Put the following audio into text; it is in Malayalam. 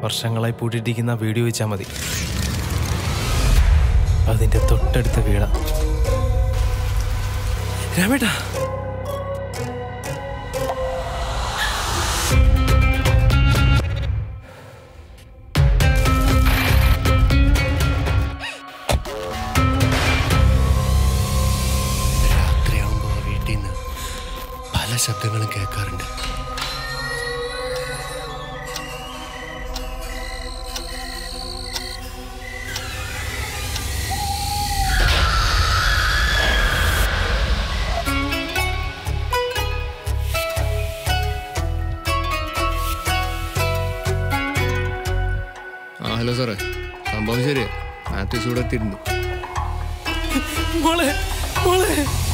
വർഷങ്ങളായി പൂട്ടിയിട്ടിരിക്കുന്ന വീഡിയോ വെച്ചാൽ മതി അതിന്റെ തൊട്ടടുത്ത വീട രാമേട്ടാ രാത്രിയാവുമ്പോൾ വീട്ടിൽ നിന്ന് പല ശബ്ദങ്ങളും കേൾക്കാറുണ്ട് ആ ഹലോ സാറേ സംഭവം ശരിയാ മാത്യൂസ് ഇവിടെ എത്തിയിട്ടുണ്ട് മോളെ മോളെ